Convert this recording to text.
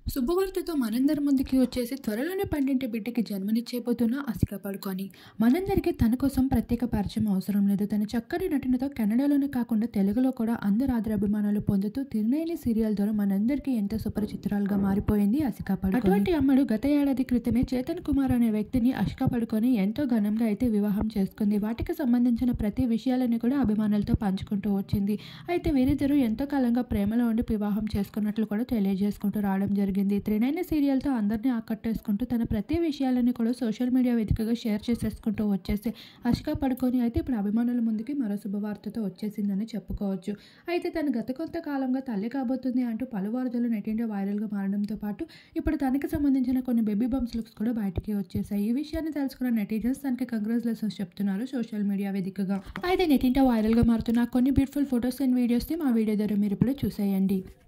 శుభవార్తతో మనందరి ముందుకి వచ్చేసి త్వరలోనే పండింటి బిడ్డకి జన్మనిచ్చేపోతున్న అసిక పడుకొని మనందరికీ తన కోసం ప్రత్యేక పరిచయం అవసరం లేదు తన చక్కని నటనతో కెనడాలోనే కాకుండా తెలుగులో కూడా అందరు ఆదరాభిమానాలు పొందుతూ తిరునేని సీరియల్ ద్వారా మనందరికీ ఎంతో సుపరిచితురాలుగా మారిపోయింది అసిక పడుకొని అటువంటి అమ్మడు గత ఏడాది క్రితమే చేతన్ కుమార్ అనే వ్యక్తిని అసిక పడుకొని ఎంతో ఘనంగా అయితే వివాహం చేసుకుంది వాటికి సంబంధించిన ప్రతి విషయాలని కూడా అభిమానులతో పంచుకుంటూ వచ్చింది అయితే వీరిద్దరూ ఎంతో కాలంగా ప్రేమలో ఉండి వివాహం చేసుకున్నట్లు కూడా తెలియజేసుకుంటూ రావడం జరిగింది త్రినైన సీరియల్తో అందరినీ ఆకట్టేసుకుంటూ తన ప్రతి విషయాలని కూడా సోషల్ మీడియా వేదికగా షేర్ చేసేసుకుంటూ వచ్చేసి అష్క పడుకొని అయితే ఇప్పుడు అభిమానుల ముందుకి మరో శుభవార్తతో వచ్చేసిందని చెప్పుకోవచ్చు అయితే తను గత కొంతకాలంగా తల్లి కాబోతుంది అంటూ పలు వార్తలు నెట్టింటే వైరల్గా మారడంతో పాటు ఇప్పుడు తనకి సంబంధించిన కొన్ని బేబీ బంప్స్ లుక్స్ కూడా బయటికి వచ్చేసాయి ఈ విషయాన్ని తెలుసుకున్న నెటిజన్స్ తనకి కంగ్రాచులేషన్స్ చెప్తున్నారు సోషల్ మీడియా వేదికగా అయితే నెట్టింట వైరల్గా మారుతున్న కొన్ని బ్యూటిఫుల్ ఫొటోస్ అండ్ వీడియోస్ని మా వీడియో ద్వారా మీరు ఇప్పుడు చూసేయండి